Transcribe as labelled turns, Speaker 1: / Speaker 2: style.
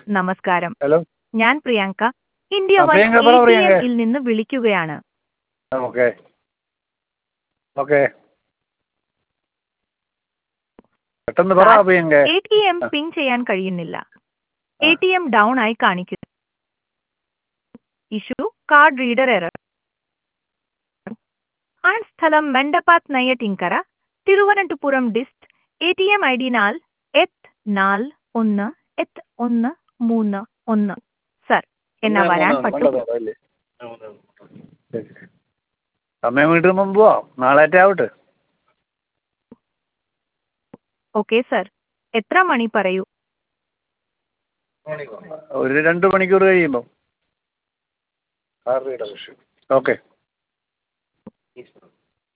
Speaker 1: നമസ്കാരം
Speaker 2: ഹലോ
Speaker 1: ഞാൻ പ്രിയങ്ക ഇന്ത്യ
Speaker 2: ആ,
Speaker 1: വൺ
Speaker 2: പ്രിയങ്ക, പറ, പ്രിയങ്ക.
Speaker 1: ൽ നിന്ന് വിളിക്കുകയാണ്
Speaker 2: ഓക്കെ ഓക്കെ പെട്ടെന്ന് പറ
Speaker 1: sir,
Speaker 2: Priyanka
Speaker 1: A T M
Speaker 2: ആ.
Speaker 1: പിങ് ചെയ്യാൻ കഴിയുന്നില്ല
Speaker 2: ആ.
Speaker 1: എ ടി എം ഡൗൺ ആയി കാണിക്കുന്നു ഇഷ്യൂ കാർഡ് റീഡർ എറർ ആൺ സ്ഥലം മണ്ഡപാത് Neyyattinkara Thiruvananthapuram dist A T M I D നാൽ എത്ത് നാൽ ഒന്ന് എത്ത് ഒന്ന് മൂന്ന് ഒന്ന് സർ എന്നാ വരാൻ പറ്റും
Speaker 2: ശരി. സമയം വീട്ടിൽ മുമ്പ് പോവാം നാളേറ്റേ ആവട്ടെ
Speaker 1: ഓക്കെ സർ എത്ര മണി പറയൂ
Speaker 2: ഒരു രണ്ട് മണിക്കൂർ കഴിയുമ്പോൾ ഓക്കെ